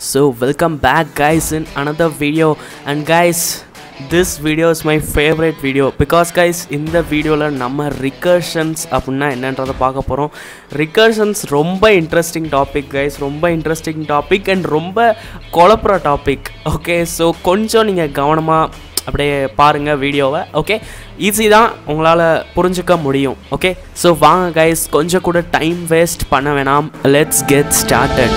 So welcome back guys in another video and guys this video is my favorite video because guys இந்த வீடியோவில் நம்ம recursions அப்படின்னா என்னன்றதை பார்க்க போகிறோம் ரிகர்ஷன்ஸ் ரொம்ப இன்ட்ரெஸ்டிங் டாபிக் கைஸ் ரொம்ப இன்ட்ரெஸ்டிங் டாபிக் அண்ட் ரொம்ப குழப்புற டாபிக் ஓகே ஸோ கொஞ்சம் நீங்கள் கவனமாக அப்படியே பாருங்கள் வீடியோவை ஓகே ஈஸி தான் உங்களால் புரிஞ்சுக்க முடியும் ஓகே ஸோ வாங்க கைஸ் கொஞ்சம் கூட டைம் வேஸ்ட் பண்ண வேணாம் let's get started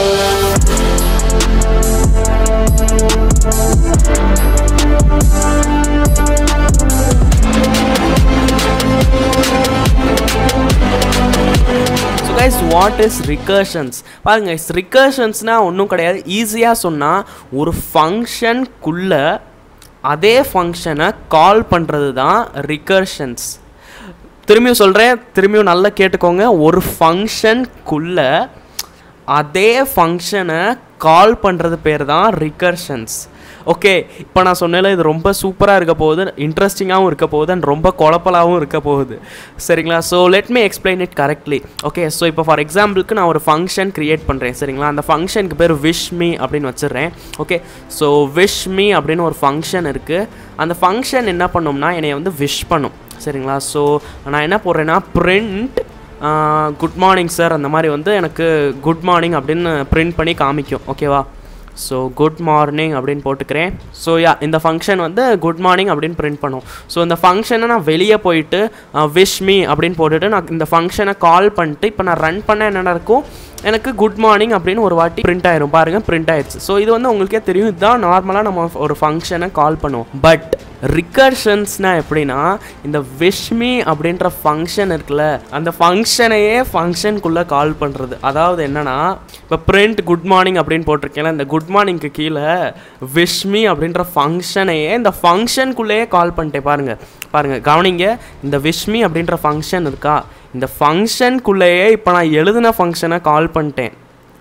so guys what is recursions பாருங்க guys ரிகர்ஷன்ஸ்னால் ஒன்றும் கிடையாது ஈஸியாக சொன்னால் ஒரு ஃபங்க்ஷனுக்குள்ளே அதே ஃபங்க்ஷனை கால் பண்ணுறது தான் ரிகர்ஷன்ஸ் திரும்பியும் சொல்கிறேன் திரும்பியும் நல்லா கேட்டுக்கோங்க ஒரு ஃபங்க்ஷனுக்குள்ளே அதே ஃபங்க்ஷனை கால் பண்ணுறது பேர் தான் ரிகர்ஷன்ஸ் ஓகே இப்போ நான் சொன்னேன்ல இது ரொம்ப சூப்பராக இருக்க போகுது இன்ட்ரெஸ்டிங்காகவும் இருக்க போகுது அண்ட் ரொம்ப குழப்பலாகவும் இருக்க போகுது சரிங்களா so let me explain it correctly okay so இப்போ ஃபார் எக்ஸாம்பிளுக்கு நான் ஒரு ஃபங்க்ஷன் க்ரியேட் பண்ணுறேன் சரிங்களா அந்த ஃபங்க்ஷனுக்கு பேர் விஷ் மீ அப்படின்னு வச்சிடுறேன் ஓகே ஸோ விஷ் மீ அப்படின்னு ஒரு ஃபங்க்ஷன் இருக்குது அந்த ஃபங்க்ஷன் என்ன பண்ணும்னா என்னை வந்து விஷ் பண்ணும் சரிங்களா ஸோ நான் என்ன போடுறேன்னா பிரிண்ட் குட் மார்னிங் சார் அந்த மாதிரி வந்து எனக்கு குட் மார்னிங் அப்படின்னு பிரிண்ட் பண்ணி காமிக்கும் ஓகேவா ஸோ குட் மார்னிங் அப்படின்னு போட்டுக்கிறேன் ஸோ யா இந்த ஃபங்க்ஷன் வந்து குட் மார்னிங் அப்படின்னு பிரிண்ட் பண்ணும் ஸோ இந்த ஃபங்க்ஷனை நான் வெளியே போயிட்டு விஷ் மீ அப்படின்னு போட்டுட்டு நான் இந்த ஃபங்க்ஷனை கால் பண்ணிட்டு இப்போ நான் ரன் பண்ண என்ன நடக்கும் எனக்கு குட் மார்னிங் அப்படின்னு ஒரு வாட்டி பிரிண்ட் ஆயிரும் பாருங்கள் பிரிண்ட் ஆயிடுச்சு ஸோ இது வந்து உங்களுக்கே தெரியும் இதுதான் நார்மலாக நம்ம ஒரு ஃபங்க்ஷனை கால் பண்ணுவோம் பட் ரிகர்ஷன்ஸ்னால் எப்படின்னா இந்த விஷ்மி அப்படின்ற ஃபங்க்ஷன் இருக்குல்ல அந்த ஃபங்க்ஷனையே ஃபங்க்ஷனுக்குள்ளே கால் பண்ணுறது அதாவது என்னன்னா இப்போ பிரிண்ட் குட் மார்னிங் அப்படின்னு போட்டிருக்கேன்ல இந்த குட் மார்னிங்க்கு கீழே விஷ்மி அப்படின்ற ஃபங்க்ஷனையே இந்த ஃபங்க்ஷனுக்குள்ளேயே கால் பண்ணிட்டேன் பாருங்கள் பாருங்கள் கவனிங்க இந்த விஷ்மி அப்படின்ற ஃபங்க்ஷன் இருக்கா இந்த ஃபங்க்ஷனுக்குள்ளேயே இப்போ நான் எழுதின ஃபங்க்ஷனை கால் பண்ணிட்டேன்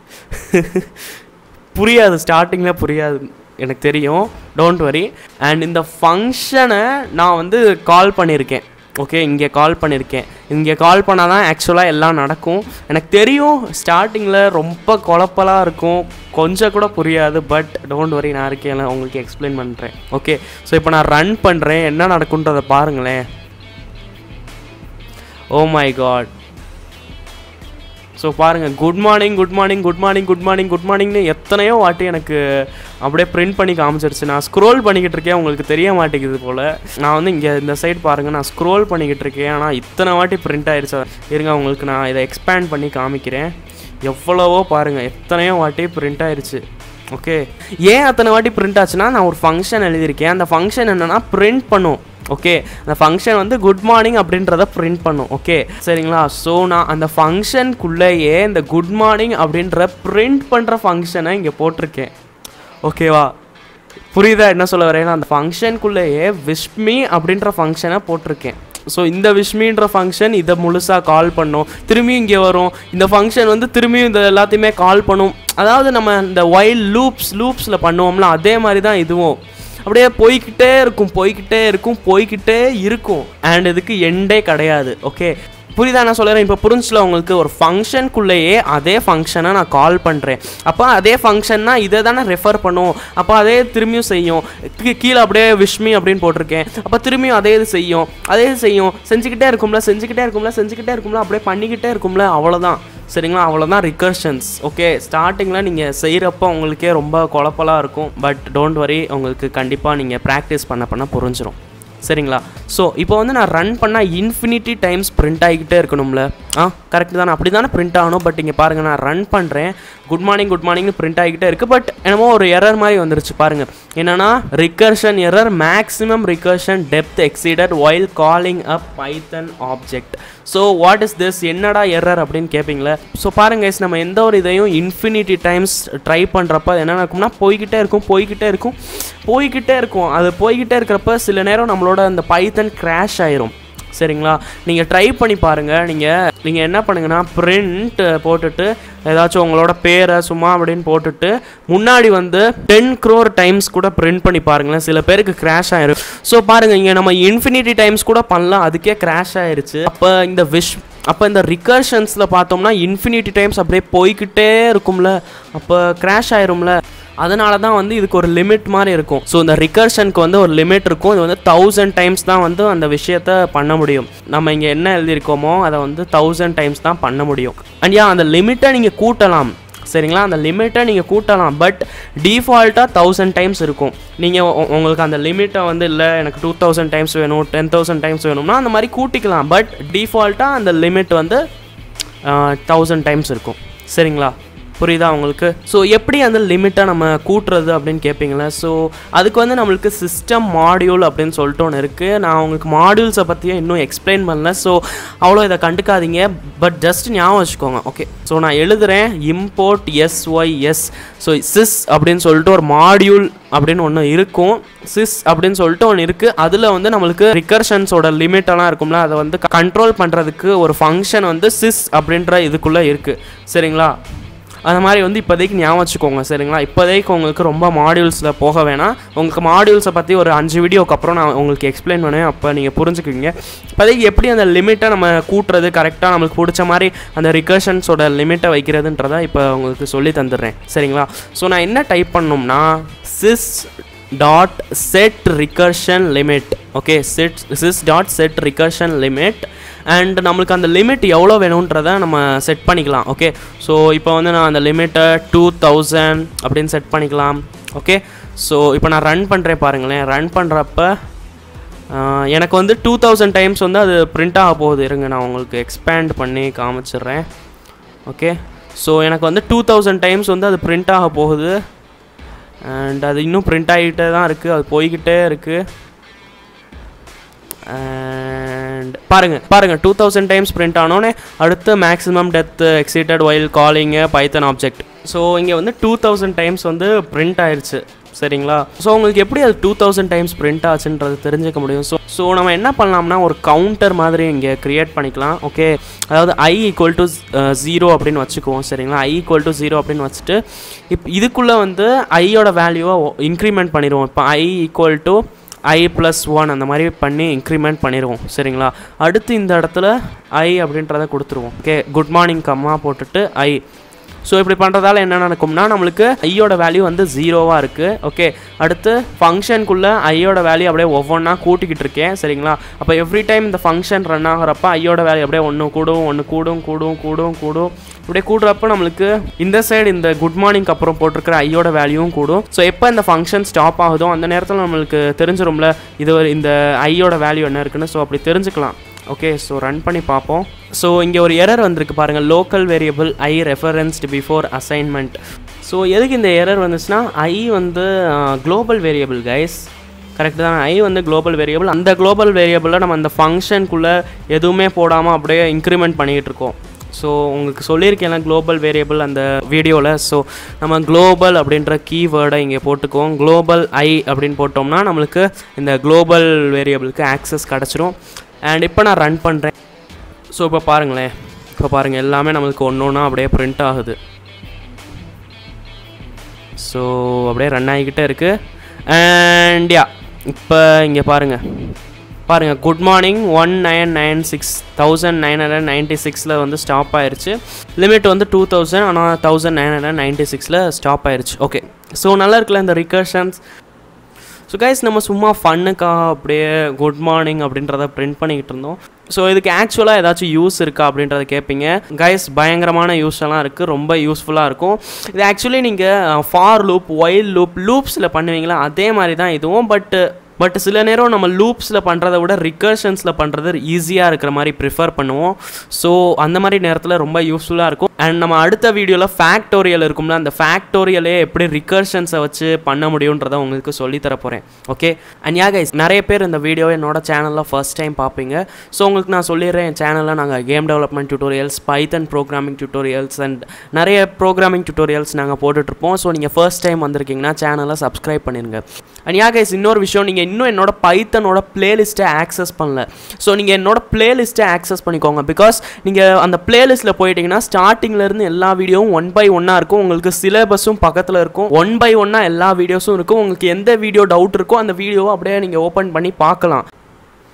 புரியாது ஸ்டார்டிங்கில் புரியாது எனக்கு தெரியும் டோன்ட் வரி அண்ட் இந்த ஃபங்க்ஷனை நான் வந்து கால் பண்ணியிருக்கேன் ஓகே இங்கே கால் பண்ணியிருக்கேன் இங்கே கால் பண்ணால் தான் ஆக்சுவலாக எல்லாம் நடக்கும் எனக்கு தெரியும் ஸ்டார்டிங்கில் ரொம்ப குழப்பலாக இருக்கும் கொஞ்சம் கூட புரியாது பட் டோன்ட் வரி நான் இருக்கேன் உங்களுக்கு எக்ஸ்பிளைன் பண்ணுறேன் ஓகே ஸோ இப்போ நான் ரன் பண்ணுறேன் என்ன நடக்குன்றதை பாருங்களேன் ஓ மை காட் ஸோ பாருங்கள் good morning good morning good morning good morning good மார்னிங்னு எத்தனையோ வாட்டி எனக்கு அப்படியே பிரிண்ட் பண்ணி காமிச்சிருச்சு நான் ஸ்க்ரோல் பண்ணிக்கிட்டு இருக்கேன் உங்களுக்கு தெரிய மாட்டேங்குது போல் நான் வந்து இங்கே இந்த சைடு பாருங்கள் நான் ஸ்க்ரோல் பண்ணிக்கிட்டு இருக்கேன் ஆனால் இத்தனை வாட்டி பிரிண்ட் ஆயிடுச்சு இருங்க உங்களுக்கு நான் இதை எக்ஸ்பேண்ட் பண்ணி காமிக்கிறேன் எவ்வளவோ பாருங்கள் எத்தனையோ வாட்டி பிரிண்ட் ஆயிடுச்சு ஓகே ஏன் அத்தனை வாட்டி பிரிண்ட் ஆச்சுன்னா நான் ஒரு ஃபங்க்ஷன் எழுதியிருக்கேன் அந்த ஃபங்க்ஷன் என்னென்னா பிரிண்ட் பண்ணும் ஓகே அந்த ஃபங்க்ஷன் வந்து குட் மார்னிங் அப்படின்றத பிரிண்ட் பண்ணும் ஓகே சரிங்களா ஸோ நான் அந்த ஃபங்க்ஷனுக்குள்ளேயே இந்த குட் மார்னிங் அப்படின்ற பிரிண்ட் பண்ணுற ஃபங்க்ஷனை இங்கே போட்டிருக்கேன் ஓகேவா புரியுதா என்ன சொல்ல வரேன் அந்த ஃபங்க்ஷனுக்குள்ளேயே விஷ்மி அப்படின்ற ஃபங்க்ஷனை போட்டிருக்கேன் ஸோ இந்த விஷ்மின்ற ஃபங்க்ஷன் இதை முழுசாக கால் பண்ணும் திரும்பியும் இங்கே வரும் இந்த ஃபங்க்ஷன் வந்து திரும்பியும் இந்த எல்லாத்தையுமே கால் பண்ணும் அதாவது நம்ம இந்த வைல்ட் லூப்ஸ் லூப்ஸில் பண்ணுவோம்ல அதே மாதிரி தான் இதுவும் அப்படியே போய்கிட்டே இருக்கும் போய்கிட்டே இருக்கும் போய்கிட்டே இருக்கும் அண்ட் இதுக்கு எண்டே கிடையாது ஓகே புரியுதா நான் சொல்கிறேன் இப்போ புரிஞ்சுல உங்களுக்கு ஒரு ஃபங்க்ஷனுக்குள்ளேயே அதே ஃபங்க்ஷனை நான் கால் பண்ணுறேன் அப்போ அதே ஃபங்க்ஷன்னா இதை தானே ரெஃபர் பண்ணும் அப்போ அதே திரும்பியும் செய்யும் கீழே அப்படியே விஷ்மி அப்படின்னு போட்டிருக்கேன் அப்போ திரும்பியும் அதே இது செய்யும் அதே இது செய்யும் செஞ்சுக்கிட்டே இருக்கும்ல செஞ்சுக்கிட்டே இருக்கும்ல செஞ்சுக்கிட்டே இருக்கும்ல அப்படியே பண்ணிக்கிட்டே இருக்கும்ல அவ்வளோதான் சரிங்களா அவ்வளோதான் ரிகர்ஷன்ஸ் ஓகே ஸ்டார்டிங்கில் நீங்கள் செய்கிறப்ப உங்களுக்கே ரொம்ப குழப்பலாக இருக்கும் பட் டோன்ட் வரி உங்களுக்கு கண்டிப்பாக நீங்கள் ப்ராக்டிஸ் பண்ண பண்ண புரிஞ்சிடும் சரிங்களா ஸோ இப்போ வந்து நான் ரன் பண்ணால் இன்ஃபினிட்டி டைம்ஸ் பிரிண்ட் ஆகிக்கிட்டே இருக்கணும்ல ஆ கரெக்ட் தானே அப்படி தானே பிரிண்ட் ஆகணும் பட் இங்கே பாருங்கள் நான் ரன் பண்ணுறேன் குட் மார்னிங் குட் மார்னிங்னு பிரிண்ட் ஆகிக்கிட்டே இருக்குது பட் என்னமோ ஒரு எரர் மாதிரி வந்துருச்சு பாருங்கள் என்னென்னா recursion error maximum recursion depth exceeded while calling a Python object so what is this என்னடா எரர் அப்படின்னு கேட்பீங்களே ஸோ பாருங்க நம்ம எந்த ஒரு இதையும் இன்ஃபினிட்டி டைம்ஸ் ட்ரை பண்ணுறப்ப என்ன நடக்கும்னா போய்கிட்டே இருக்கும் போய்கிட்டே இருக்கும் போய்கிட்டே இருக்கும் அது போய்கிட்டே இருக்கிறப்ப சில நேரம் நம்மளோட அந்த பைத்தன் கிராஷ் ஆயிரும் சரிங்களா நீங்கள் ட்ரை பண்ணி பாருங்கள் நீங்கள் நீங்கள் என்ன பண்ணுங்கன்னா பிரிண்ட் போட்டுட்டு ஏதாச்சும் உங்களோட பேரை சும்மா அப்படின்னு போட்டுட்டு முன்னாடி வந்து டென் க்ரோர் டைம்ஸ் கூட பிரிண்ட் பண்ணி பாருங்களேன் சில பேருக்கு கிராஷ் ஆயிரும் ஸோ பாருங்கள் இங்கே நம்ம இன்ஃபினிட்டி டைம்ஸ் கூட பண்ணலாம் அதுக்கே கிராஷ் ஆயிருச்சு அப்போ இந்த விஷ் அப்போ இந்த ரிகர்ஷன்ஸில் பார்த்தோம்னா இன்ஃபினிட்டி டைம்ஸ் அப்படியே போய்கிட்டே இருக்கும்ல அப்போ கிராஷ் ஆயிரும்ல அதனால தான் வந்து இதுக்கு ஒரு லிமிட் மாதிரி இருக்கும் ஸோ இந்த ரிகர்ஷனுக்கு வந்து ஒரு லிமிட் இருக்கும் இது வந்து தௌசண்ட் டைம்ஸ் தான் வந்து அந்த விஷயத்த பண்ண முடியும் நம்ம இங்கே என்ன எழுதியிருக்கோமோ அதை வந்து தௌசண்ட் டைம்ஸ் தான் பண்ண முடியும் அண்ட் யா அந்த லிமிட்டை நீங்கள் கூட்டலாம் சரிங்களா அந்த லிமிட்டை நீங்கள் கூட்டலாம் பட் டிஃபால்ட்டாக தௌசண்ட் டைம்ஸ் இருக்கும் நீங்கள் உங்களுக்கு அந்த லிமிட்டை வந்து இல்லை எனக்கு டூ தௌசண்ட் டைம்ஸ் வேணும் டென் தௌசண்ட் டைம்ஸ் வேணும்னா அந்த மாதிரி கூட்டிக்கலாம் பட் டிஃபால்ட்டாக அந்த லிமிட் வந்து தௌசண்ட் டைம்ஸ் இருக்கும் சரிங்களா புரியுதா உங்களுக்கு ஸோ எப்படி அந்த லிமிட்டை நம்ம கூட்டுறது அப்படின்னு கேட்பீங்களா ஸோ அதுக்கு வந்து நம்மளுக்கு சிஸ்டம் மாடியூல் அப்படின்னு சொல்லிட்டு ஒன்று இருக்குது நான் உங்களுக்கு மாடியூல்ஸை பற்றியும் இன்னும் எக்ஸ்பிளைன் பண்ணல ஸோ அவ்வளோ இதை கண்டுக்காதீங்க பட் ஜஸ்ட் ஞாபகம் வச்சுக்கோங்க ஓகே ஸோ நான் எழுதுகிறேன் இம்போர்ட் எஸ்ஒய்எஸ் ஸோ சிஸ் அப்படின்னு சொல்லிட்டு ஒரு மாடியூல் அப்படின்னு ஒன்று இருக்கும் சிஸ் அப்படின்னு சொல்லிட்டு ஒன்று இருக்குது அதில் வந்து நம்மளுக்கு ரிகர்ஷன்ஸோட லிமிட்டெல்லாம் இருக்கும்ல அதை வந்து கண்ட்ரோல் பண்ணுறதுக்கு ஒரு ஃபங்க்ஷன் வந்து சிஸ் அப்படின்ற இதுக்குள்ளே இருக்குது சரிங்களா அந்த மாதிரி வந்து இப்போதைக்கு ஞாபகம் வச்சுக்கோங்க சரிங்களா இப்போதைக்கு உங்களுக்கு ரொம்ப மாடியூல்ஸில் போக வேணாம் உங்களுக்கு மாடியூல்ஸை பற்றி ஒரு அஞ்சு வீடியோக்கு அப்புறம் நான் உங்களுக்கு எக்ஸ்பிளைன் பண்ணுவேன் அப்போ நீங்கள் புரிஞ்சுக்குவீங்க இப்போதைக்கு எப்படி அந்த லிமிட்டை நம்ம கூட்டுறது கரெக்டாக நம்மளுக்கு பிடிச்ச மாதிரி அந்த ரிகர்ஷன்ஸோட லிமிட்டை வைக்கிறதுன்றதை இப்போ உங்களுக்கு சொல்லி தந்துடுறேன் சரிங்களா ஸோ நான் என்ன டைப் பண்ணோம்னா sys dot set recursion limit okay set sys dot set recursion limit and நம்மளுக்கு அந்த லிமிட் எவ்வளோ வேணுன்றதை நம்ம செட் பண்ணிக்கலாம் ஓகே ஸோ இப்போ வந்து நான் அந்த லிமிட்டை டூ தௌசண்ட் அப்படின்னு செட் பண்ணிக்கலாம் ஓகே ஸோ இப்போ நான் ரன் பண்ணுறேன் பாருங்களேன் ரன் பண்ணுறப்ப எனக்கு வந்து டூ தௌசண்ட் டைம்ஸ் வந்து அது பிரிண்ட் ஆக போகுது இருங்க நான் உங்களுக்கு எக்ஸ்பேண்ட் பண்ணி காமிச்சிடுறேன் ஓகே ஸோ எனக்கு வந்து டூ தௌசண்ட் டைம்ஸ் வந்து அது பிரிண்ட் ஆக போகுது அண்ட் அது இன்னும் பிரிண்ட் ஆகிட்டே தான் இருக்குது அது போய்கிட்டே இருக்குது அண்ட் பாருங்கள் பாருங்கள் டூ தௌசண்ட் டைம்ஸ் பிரிண்ட் ஆனோடனே அடுத்து மேக்ஸிமம் டெத் exceeded while calling Python object so இங்கே வந்து டூ தௌசண்ட் டைம்ஸ் வந்து பிரிண்ட் ஆயிடுச்சு சரிங்களா ஸோ உங்களுக்கு எப்படி அது டூ தௌசண்ட் டைம்ஸ் பிரிண்ட் ஆச்சுன்றது தெரிஞ்சுக்க முடியும் ஸோ ஸோ நம்ம என்ன பண்ணலாம்னா ஒரு கவுண்டர் மாதிரி இங்கே க்ரியேட் பண்ணிக்கலாம் ஓகே அதாவது ஐ ஈக்குவல் டு ஜீரோ அப்படின்னு வச்சுக்குவோம் சரிங்களா ஐ ஈக்குவல் டு ஜீரோ அப்படின்னு வச்சுட்டு இப்போ இதுக்குள்ளே வந்து ஐயோட வேல்யூவை இன்க்ரிமெண்ட் பண்ணிடுவோம் இப்போ I equal to I plus one அந்த மாதிரி பண்ணி இன்க்ரிமெண்ட் பண்ணிடுவோம் சரிங்களா அடுத்து இந்த இடத்துல ஐ அப்படின்றத கொடுத்துருவோம் ஓகே குட் மார்னிங் கம்மா போட்டுட்டு ஐ ஸோ இப்படி பண்ணுறதால என்ன நடக்கும்னா நம்மளுக்கு ஐயோட வேல்யூ வந்து ஜீரோவாக இருக்குது ஓகே அடுத்து ஃபங்க்ஷனுக்குள்ளே ஐயோட வேல்யூ அப்படியே ஒவ்வொன்றா கூட்டிக்கிட்டு இருக்கேன் சரிங்களா அப்போ எவ்ரி டைம் இந்த ஃபங்க்ஷன் ரன் ஆகிறப்ப ஐயோட வேல்யூ அப்படியே ஒன்று கூடும் ஒன்று கூடும் கூடும் கூடும் கூடும் இப்படியே கூடுறப்ப நம்மளுக்கு இந்த சைடு இந்த குட் மார்னிங் அப்புறம் போட்டிருக்கிற ஐயோட வேல்யூவும் கூடும் ஸோ எப்போ இந்த ஃபங்க்ஷன் ஸ்டாப் ஆகுதோ அந்த நேரத்தில் நம்மளுக்கு தெரிஞ்சிரும்ல இது ஒரு இந்த ஐயோட வேல்யூ என்ன இருக்குன்னு ஸோ அப்படி தெரிஞ்சுக்கலாம் ஓகே ஸோ ரன் பண்ணி பார்ப்போம் ஸோ இங்கே ஒரு எரர் வந்திருக்கு பாருங்கள் local variable I referenced before assignment so எதுக்கு இந்த எரர் வந்துச்சுன்னா ஐ வந்து குளோபல் வேரியபிள் கைஸ் கரெக்ட் தான் ஐ வந்து குளோபல் வேரியபிள் அந்த குளோபல் வேரியபிளில் நம்ம அந்த ஃபங்க்ஷனுக்குள்ளே எதுவுமே போடாமல் அப்படியே இன்க்ரிமெண்ட் பண்ணிக்கிட்டு இருக்கோம் ஸோ உங்களுக்கு சொல்லியிருக்கேன் குளோபல் வேரியபிள் அந்த வீடியோவில் ஸோ நம்ம குளோபல் அப்படின்ற கீவேர்டை இங்கே போட்டுக்குவோம் குளோபல் ஐ அப்படின்னு போட்டோம்னா நம்மளுக்கு இந்த குளோபல் வேரியபிளுக்கு ஆக்சஸ் கிடச்சிரும் அண்ட் இப்போ நான் ரன் பண்ணுறேன் ஸோ இப்போ பாருங்களேன் இப்போ பாருங்கள் எல்லாமே நம்மளுக்கு ஒன்று ஒன்றா அப்படியே பிரிண்ட் ஆகுது ஸோ அப்படியே ரன் ஆகிக்கிட்டே இருக்குது அண்ட் யா இப்போ இங்கே பாருங்கள் பாருங்கள் good morning one nine nine six thousand nine hundred ninety சிக்ஸில் வந்து ஸ்டாப் ஆயிடுச்சு லிமிட் வந்து டூ தௌசண்ட் ஆனால் தௌசண்ட் நைன் ஹண்ட்ரட் நைன்ட்டி சிக்ஸில் ஸ்டாப் ஆயிடுச்சு ஓகே ஸோ நல்லா இருக்குல்ல இந்த ரிகர்ஷன்ஸ் ஸோ கைஸ் நம்ம சும்மா ஃபன்னுக்காக அப்படியே குட் மார்னிங் அப்படின்றத பிரிண்ட் பண்ணிக்கிட்டு இருந்தோம் ஸோ இதுக்கு ஆக்சுவலாக ஏதாச்சும் யூஸ் இருக்கா அப்படின்றத கேட்பீங்க கைஸ் பயங்கரமான யூஸ் எல்லாம் இருக்குது ரொம்ப யூஸ்ஃபுல்லாக இருக்கும் இது ஆக்சுவலி நீங்கள் ஃபார் லூப் ஒயில் லூப் லூப்ஸில் பண்ணுவீங்களா அதே மாதிரி தான் இதுவும் பட்டு பட் சில நேரம் நம்ம லூப்ஸில் பண்ணுறத விட ரிகர்ஷன்ஸில் பண்ணுறது ஈஸியாக இருக்கிற மாதிரி ப்ரிஃபர் பண்ணுவோம் ஸோ அந்த மாதிரி நேரத்தில் ரொம்ப யூஸ்ஃபுல்லாக இருக்கும் அண்ட் நம்ம அடுத்த வீடியோவில் ஃபேக்டோரியல் இருக்கும்ல அந்த ஃபேக்டோரியலே எப்படி ரிகர்ஷன்ஸை வச்சு பண்ண முடியுன்றதை உங்களுக்கு சொல்லித்தர போகிறேன் ஓகே அண்ட் யா கைஸ் நிறைய பேர் இந்த வீடியோ என்னோட சேனலில் ஃபர்ஸ்ட் டைம் பார்ப்பீங்க ஸோ உங்களுக்கு நான் சொல்லிடுறேன் என் சேனலில் நாங்கள் game development tutorials Python programming tutorials and நிறைய ப்ரோக்ராமிங் டியூட்டோரியல்ஸ் நாங்கள் போட்டுட்ருப்போம் ஸோ நீங்கள் ஃபர்ஸ்ட் டைம் வந்திருக்கீங்கன்னா சேனலை சப்ஸ்கிரைப் பண்ணிடுங்க அண்ட் யா கைஸ் இன்னொரு விஷயம் நீங்கள் இன்னும் என்னோட பைத்தனோட பிளேலிஸ்ட்டை ஆக்சஸ் பண்ணல ஸோ நீங்கள் என்னோட பிளேலிஸ்ட்டை ஆக்சஸ் பண்ணிக்கோங்க பிகாஸ் நீங்கள் அந்த பிளேலிஸ்ட்டில் போயிட்டீங்கன்னா ஸ்டார்டிங்லேருந்து எல்லா வீடியோவும் ஒன் பை ஒன்னாக இருக்கும் உங்களுக்கு சிலபஸும் பக்கத்தில் இருக்கும் ஒன் பை ஒன்னாக எல்லா வீடியோஸும் இருக்கும் உங்களுக்கு எந்த வீடியோ டவுட் இருக்கோ அந்த வீடியோவை அப்படியே நீங்கள் ஓப்பன் பண்ணி பார்க்கலாம்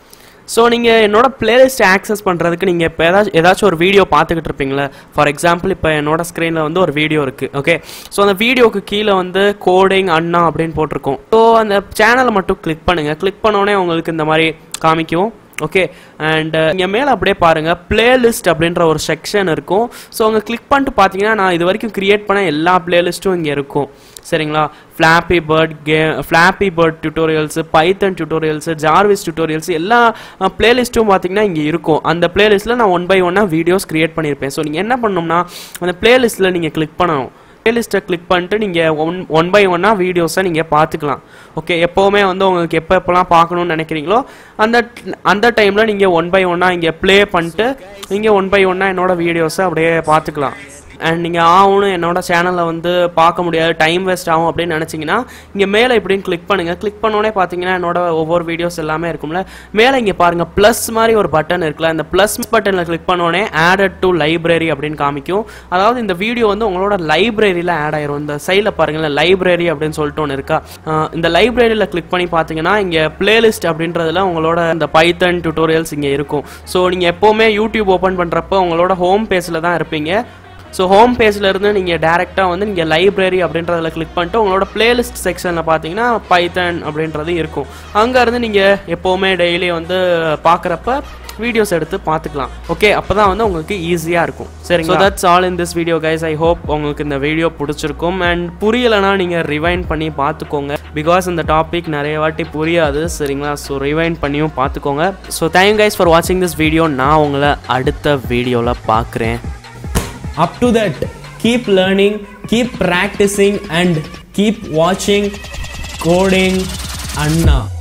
ஸோ நீங்கள் என்னோட பிளேலிஸ்ட் ஆக்சஸ் பண்ணுறதுக்கு நீங்கள் இப்போ ஏதாச்சும் ஏதாச்சும் ஒரு வீடியோ பார்த்துக்கிட்டு இருப்பீங்களே ஃபார் எக்ஸாம்பிள் இப்போ என்னோட ஸ்க்ரீனில் வந்து ஒரு வீடியோ இருக்குது ஓகே ஸோ அந்த வீடியோக்கு கீழே வந்து கோடிங் அண்ணா அப்படின்னு போட்டிருக்கோம் ஸோ அந்த சேனலை மட்டும் கிளிக் பண்ணுங்கள் கிளிக் பண்ணோடனே உங்களுக்கு இந்த மாதிரி காமிக்கும் ஓகே அண்ட் இங்கே மேலே அப்படியே பாருங்கள் பிளேலிஸ்ட் அப்படின்ற ஒரு செக்ஷன் இருக்கும் ஸோ அங்கே கிளிக் பண்ணிட்டு பார்த்தீங்கன்னா நான் இது வரைக்கும் கிரியேட் பண்ண எல்லா பிளேலிஸ்ட்டும் இங்கே இருக்கும் சரிங்களா ஃப்ளாப்பி பேர்ட் கே Flappy Bird tutorials Python tutorials Jarvis tutorials எல்லா பிளேலிஸ்ட்டும் பார்த்தீங்கன்னா இங்கே இருக்கும் அந்த பிளேலிஸ்ட்டில் நான் ஒன் பை ஒன்னாக வீடியோஸ் கிரியேட் பண்ணியிருப்பேன் ஸோ நீங்கள் என்ன பண்ணணும்னா அந்த பிளேலிஸ்ட்டில் நீங்கள் கிளிக் பண்ணணும் பிளேலிஸ்ட்டை கிளிக் பண்ணிட்டு நீங்கள் ஒன் ஒன் பை ஒன்னாக வீடியோஸை நீங்கள் பார்த்துக்கலாம் ஓகே எப்போவுமே வந்து உங்களுக்கு எப்போ எப்போலாம் பார்க்கணும்னு நினைக்கிறீங்களோ அந்த அந்த டைமில் நீங்கள் ஒன் பை ஒன்னாக இங்கே ப்ளே பண்ணிட்டு நீங்கள் ஒன் பை ஒன்னாக என்னோட வீடியோஸை அப்படியே பார்த்துக்கலாம் அண்ட் நீங்கள் ஆகணும் என்னோட சேனலில் வந்து பார்க்க முடியாது டைம் வேஸ்ட் ஆகும் அப்படின்னு நினச்சிங்கன்னா இங்கே மேலே இப்படின்னு கிளிக் பண்ணுங்கள் கிளிக் பண்ணோடனே பார்த்தீங்கன்னா என்னோட ஒவ்வொரு வீடியோஸ் எல்லாமே இருக்கும்ல மேலே இங்கே பாருங்கள் ப்ளஸ் மாதிரி ஒரு பட்டன் இருக்குல்ல இந்த ப்ளஸ் பட்டனில் கிளிக் பண்ணோடனே ஆடட் டு லைப்ரரி அப்படின்னு காமிக்கும் அதாவது இந்த வீடியோ வந்து உங்களோட லைப்ரரியில் ஆட் ஆயிரும் இந்த சைடில் பாருங்களேன் லைப்ரரி அப்படின்னு சொல்லிட்டு ஒன்று இருக்கா அஹ் இந்த லைப்ரரியில் கிளிக் பண்ணி பார்த்தீங்கன்னா இங்கே பிளேலிஸ்ட் அப்படின்றதுல உங்களோட இந்த பைத்தன் டியூட்டோரியல்ஸ் இங்கே இருக்கும் ஸோ நீங்கள் எப்போவுமே யூடியூப் ஓப்பன் பண்ணுறப்போ உங்களோட ஹோம் பேஜில் தான் இருப்பீங்க ஸோ ஹோம் பேஜில் இருந்து நீங்கள் டேரெக்டாக வந்து நீங்கள் லைப்ரரி அப்படின்றதுல கிளிக் பண்ணிட்டு உங்களோட பிளேலிஸ்ட் செக்ஷனில் பார்த்தீங்கன்னா பைத்தன் அப்படின்றது இருக்கும் அங்கேருந்து நீங்கள் எப்போவுமே டெய்லி வந்து பார்க்குறப்ப வீடியோஸ் எடுத்து பார்த்துக்கலாம் ஓகே அப்போ தான் வந்து உங்களுக்கு ஈஸியாக இருக்கும் சரிங்க that's all in this video guys I hope உங்களுக்கு இந்த வீடியோ பிடிச்சிருக்கும் அண்ட் புரியலைன்னா நீங்கள் ரிவைண்ட் பண்ணி பார்த்துக்கோங்க பிகாஸ் இந்த டாபிக் நிறைய வாட்டி புரியாது சரிங்களா ஸோ ரிவைண்ட் பண்ணியும் பார்த்துக்கோங்க ஸோ தேங்க் கைஸ் ஃபார் வாட்சிங் திஸ் வீடியோ நான் உங்களை அடுத்த வீடியோவில் பார்க்குறேன் up to that keep learning keep practicing and keep watching coding anna